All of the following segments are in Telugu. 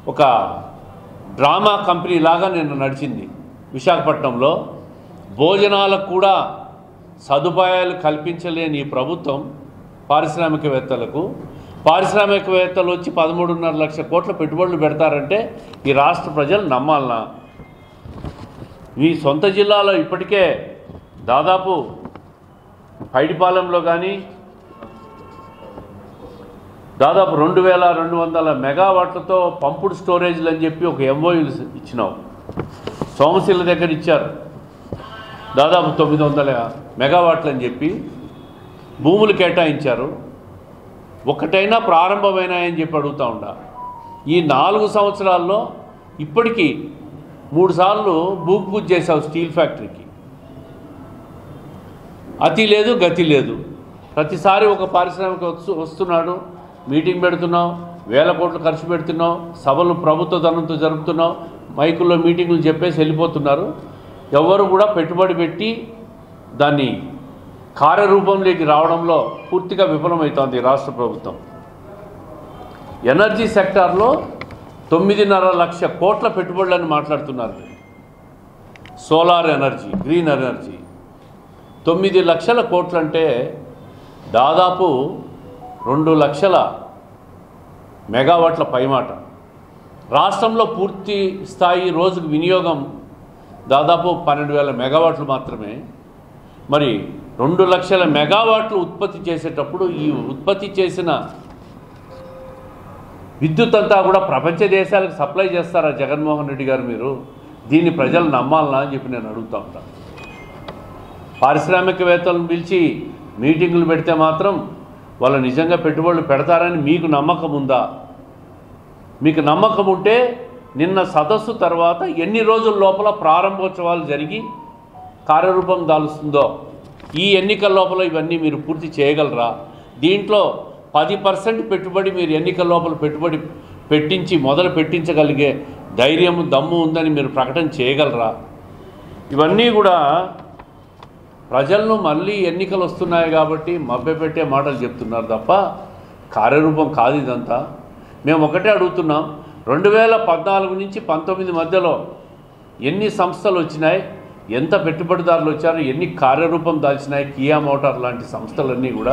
ఒక డ్రామా కంపెనీ లాగా నిన్న నడిచింది విశాఖపట్నంలో భోజనాలకు కూడా సదుపాయాలు కల్పించలేని ఈ ప్రభుత్వం పారిశ్రామికవేత్తలకు పారిశ్రామికవేత్తలు వచ్చి పదమూడున్నర లక్షల కోట్ల పెట్టుబడులు పెడతారంటే ఈ రాష్ట్ర ప్రజలు నమ్మాలనా మీ సొంత జిల్లాలో ఇప్పటికే దాదాపు పైడిపాలెంలో కానీ దాదాపు రెండు వేల రెండు వందల మెగావాట్లతో పంపుడు స్టోరేజ్లు అని చెప్పి ఒక ఎంఓయూలు ఇచ్చినాం సోమశిల దగ్గర ఇచ్చారు దాదాపు తొమ్మిది వందల మెగావాట్లు అని చెప్పి భూములు కేటాయించారు ఒకటైనా ప్రారంభమైనాయని చెప్పి అడుగుతా ఉండా ఈ నాలుగు సంవత్సరాల్లో ఇప్పటికీ మూడు సార్లు భూమి పూజ చేశావు స్టీల్ ఫ్యాక్టరీకి అతి లేదు గతి లేదు ప్రతిసారి ఒక పారిశ్రామిక వస్తు వస్తున్నాడు మీటింగ్ పెడుతున్నాం వేల కోట్లు ఖర్చు పెడుతున్నాం సభలు ప్రభుత్వ ధనంతో జరుపుతున్నాం మైకుల్లో మీటింగులు చెప్పేసి వెళ్ళిపోతున్నారు ఎవరు కూడా పెట్టుబడి పెట్టి దాన్ని కార్యరూపంలోకి రావడంలో పూర్తిగా విఫలమవుతోంది రాష్ట్ర ప్రభుత్వం ఎనర్జీ సెక్టార్లో తొమ్మిదిన్నర లక్ష కోట్ల పెట్టుబడులని మాట్లాడుతున్నారు సోలార్ ఎనర్జీ గ్రీన్ ఎనర్జీ తొమ్మిది లక్షల కోట్లంటే దాదాపు రెండు లక్షల మెగావాట్ల పైమాట రాష్ట్రంలో పూర్తి స్థాయి రోజుకు వినియోగం దాదాపు పన్నెండు వేల మెగావాట్లు మాత్రమే మరి రెండు లక్షల మెగావాట్లు ఉత్పత్తి చేసేటప్పుడు ఈ ఉత్పత్తి చేసిన విద్యుత్ అంతా కూడా ప్రపంచ దేశాలకు సప్లై చేస్తారా జగన్మోహన్ రెడ్డి గారు మీరు దీన్ని ప్రజలు నమ్మాలనా అని చెప్పి నేను అడుగుతా ఉంటాను పారిశ్రామికవేత్తలను పిలిచి మీటింగులు పెడితే మాత్రం వాళ్ళు నిజంగా పెట్టుబడులు పెడతారని మీకు నమ్మకం ఉందా మీకు నమ్మకం ఉంటే నిన్న సదస్సు తర్వాత ఎన్ని రోజుల లోపల ప్రారంభోత్సవాలు జరిగి కార్యరూపం దాలుస్తుందో ఈ ఎన్నికల లోపల ఇవన్నీ మీరు పూర్తి చేయగలరా దీంట్లో పది పర్సెంట్ పెట్టుబడి మీరు ఎన్నికల లోపల పెట్టుబడి పెట్టించి మొదలు పెట్టించగలిగే ధైర్యం దమ్ము ఉందని మీరు ప్రకటన చేయగలరా ఇవన్నీ కూడా ప్రజలను మళ్ళీ ఎన్నికలు వస్తున్నాయి కాబట్టి మభ్యపెట్టే మాటలు చెప్తున్నారు తప్ప కార్యరూపం కాదు ఇదంతా మేము ఒకటే అడుగుతున్నాం రెండు వేల పద్నాలుగు నుంచి పంతొమ్మిది మధ్యలో ఎన్ని సంస్థలు వచ్చినాయి ఎంత పెట్టుబడిదారులు వచ్చారు ఎన్ని కార్యరూపం దాల్చినాయి కియా మోటార్ లాంటి సంస్థలన్నీ కూడా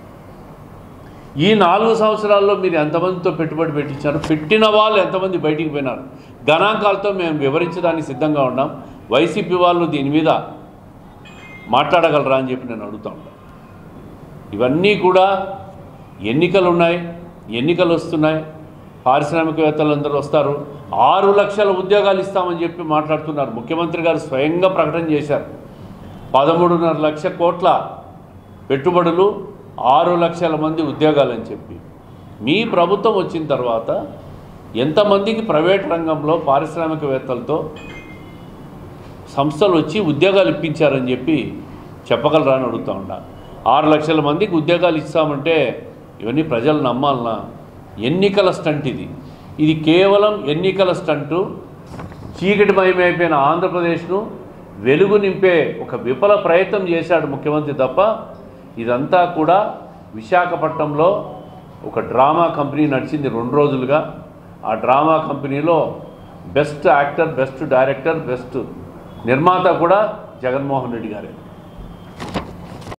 ఈ నాలుగు సంవత్సరాల్లో మీరు ఎంతమందితో పెట్టుబడి పెట్టించారు పెట్టిన వాళ్ళు ఎంతమంది బయటికి పోయినారు గణాంకాలతో మేము వివరించడానికి సిద్ధంగా ఉన్నాం వైసీపీ వాళ్ళు దీని మీద మాట్లాడగలరా అని చెప్పి నేను అడుగుతా ఉంటాను ఇవన్నీ కూడా ఎన్నికలు ఉన్నాయి ఎన్నికలు వస్తున్నాయి పారిశ్రామికవేత్తలందరూ వస్తారు ఆరు లక్షల ఉద్యోగాలు ఇస్తామని చెప్పి మాట్లాడుతున్నారు ముఖ్యమంత్రి గారు స్వయంగా ప్రకటన చేశారు పదమూడున్నర లక్ష కోట్ల పెట్టుబడులు ఆరు లక్షల మంది ఉద్యోగాలని చెప్పి మీ ప్రభుత్వం వచ్చిన తర్వాత ఎంతమందికి ప్రైవేట్ రంగంలో పారిశ్రామికవేత్తలతో సంస్థలు వచ్చి ఉద్యోగాలు ఇప్పించారని చెప్పి చెప్పగలరా అని అడుగుతా ఉంటా ఆరు లక్షల మందికి ఉద్యోగాలు ఇస్తామంటే ఇవన్నీ ప్రజలు నమ్మాలనా ఎన్నికల స్టంట్ ఇది ఇది కేవలం ఎన్నికల స్టంటు చీకటిమయమైపోయిన ఆంధ్రప్రదేశ్ను వెలుగు నింపే ఒక విఫల ప్రయత్నం చేశాడు ముఖ్యమంత్రి తప్ప ఇదంతా కూడా విశాఖపట్నంలో ఒక డ్రామా కంపెనీ నడిచింది రెండు రోజులుగా ఆ డ్రామా కంపెనీలో best actor best director best నిర్మాత కూడా జగన్మోహన్ రెడ్డి గారే